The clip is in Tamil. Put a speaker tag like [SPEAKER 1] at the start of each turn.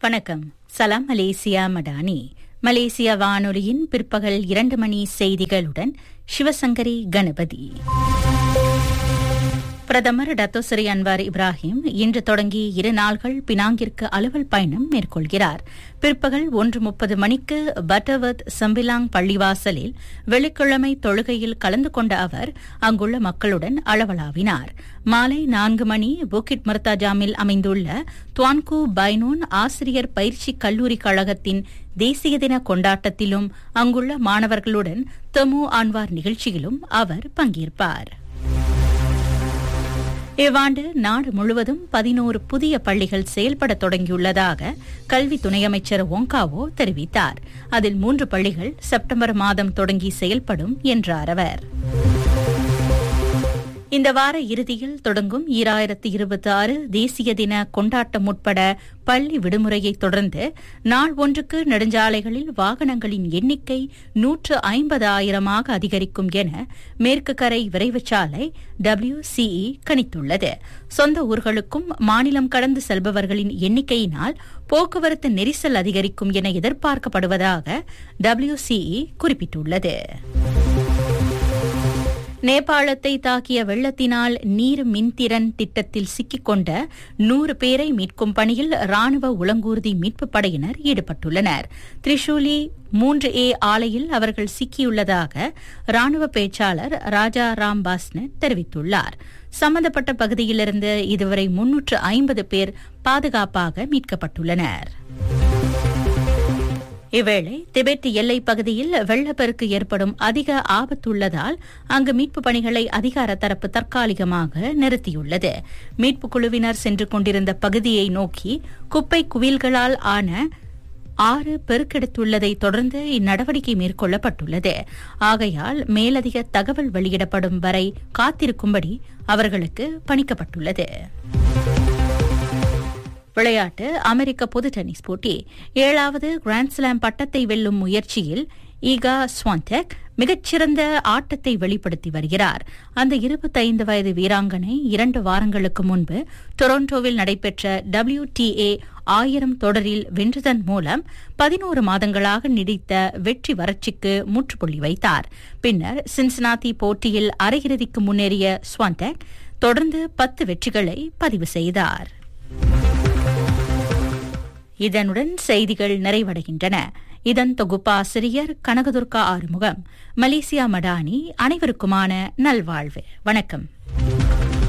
[SPEAKER 1] வணக்கம் சலாம் மலேசியா மடானி மலேசியா வானொலியின் பிற்பகல் இரண்டு மணி செய்திகளுடன் சிவசங்கரி கணபதி பிரதமர் டத்தோசரி அன்வார் இப்ராஹிம் இன்று தொடங்கி இரு நாள்கள் பினாங்கிற்கு அலுவல் பயணம் மேற்கொள்கிறார் பிற்பகல் ஒன்று முப்பது மணிக்கு பட்டவர்த் சம்பிலாங் பள்ளிவாசலில் வெள்ளிக்கிழமை தொழுகையில் கலந்து கொண்ட அவர் அங்குள்ள மக்களுடன் அளவலாவினார் மாலை நான்கு மணி புக்கிட் மர்தாஜாமில் அமைந்துள்ள துவான்கு பைனூன் ஆசிரியர் பயிற்சி கல்லூரி கழகத்தின் தேசிய தின கொண்டாட்டத்திலும் அங்குள்ள மாணவர்களுடன் தமு ஆன்வார் நிகழ்ச்சியிலும் அவர் பங்கேற்பார் இவ்வாண்டு நாடு முழுவதும் பதினோரு புதிய பள்ளிகள் செயல்பட தொடங்கியுள்ளதாக கல்வி துணை அமைச்சர் ஒங்காவோ தெரிவித்தார் அதில் மூன்று பள்ளிகள் செப்டம்பர் மாதம் தொடங்கி செயல்படும் என்றார் அவர் இந்த வார இறுதியில் தொடங்கும் ஈராயிரத்து இருபத்தி ஆறு தேசிய தின கொண்டாட்டம் உட்பட பள்ளி விடுமுறையை தொடர்ந்து நாள் ஒன்றுக்கு நெடுஞ்சாலைகளில் வாகனங்களின் எண்ணிக்கை நூற்று ஐம்பது ஆயிரமாக அதிகரிக்கும் என மேற்கு கரை விரைவுச்சாலை டபிள்யூசிஇ கணித்துள்ளது சொந்த ஊர்களுக்கும் மாநிலம் கடந்து செல்பவர்களின் எண்ணிக்கையினால் போக்குவரத்து நெரிசல் அதிகரிக்கும் என எதிர்பார்க்கப்படுவதாக டபிள்யூசிஇ குறிப்பிட்டுள்ளது நேபாளத்தை தாக்கிய வெள்ளத்தினால் நீர் மின்திறன் திட்டத்தில் சிக்கிக்கொண்ட நூறு பேரை மீட்கும் பணியில் ராணுவ உளங்கூர்தி மீட்புப் படையினர் ஈடுபட்டுள்ளனர் திரிசூலி மூன்று ஏ ஆலையில் அவர்கள் சிக்கியுள்ளதாக ராணுவ பேச்சாளர் ராஜா ராம் பாஸ்னட் தெரிவித்துள்ளார் சம்பந்தப்பட்ட பகுதியிலிருந்து இதுவரை முன்னூற்று ஐம்பது பேர் பாதுகாப்பாக மீட்கப்பட்டுள்ளனர் இவ்வேளை திபெத் எல்லைப் பகுதியில் வெள்ளப்பெருக்கு ஏற்படும் அதிக ஆபத்துள்ளதால் அங்கு மீட்புப் பணிகளை அதிகார தரப்பு தற்காலிகமாக நிறுத்தியுள்ளது மீட்புக் குழுவினர் சென்று கொண்டிருந்த பகுதியை நோக்கி குப்பை குவில்களால் ஆன ஆறு பெருக்கெடுத்துள்ளதை தொடர்ந்து இந்நடவடிக்கை மேற்கொள்ளப்பட்டுள்ளது ஆகையால் மேலதிக தகவல் வெளியிடப்படும் வரை காத்திருக்கும்படி அவர்களுக்கு பணிக்கப்பட்டுள்ளது விளையாட்டு அமெரிக்க பொது டென்னிஸ் போட்டி ஏழாவது கிராண்ட்ஸ்லாம் பட்டத்தை வெல்லும் முயற்சியில் ஈகா ஸ்வான்டெக் மிகச்சிறந்த ஆட்டத்தை வெளிப்படுத்தி வருகிறார் அந்த இருபத்தைந்து வயது வீராங்கனை இரண்டு வாரங்களுக்கு முன்பு டொரண்டோவில் நடைபெற்ற டபிள்யூடிஏ ஆயிரம் தொடரில் வென்றதன் மூலம் பதினோரு மாதங்களாக நீடித்த வெற்றி வறட்சிக்கு முற்றுப்புள்ளி வைத்தார் பின்னர் சின்சனாத்தி போட்டியில் அரையிறுதிக்கு முன்னேறிய ஸ்வான்டெக் தொடர்ந்து பத்து வெற்றிகளை பதிவு செய்தார் இதனுடன் செய்திகள் நிறைவடைகின்றன இதன் தொகுப்பாசிரியர் கனகதுர்கா ஆறுமுகம் மலேசியா மடானி அனைவருக்குமான நல்வாழ்வு வணக்கம்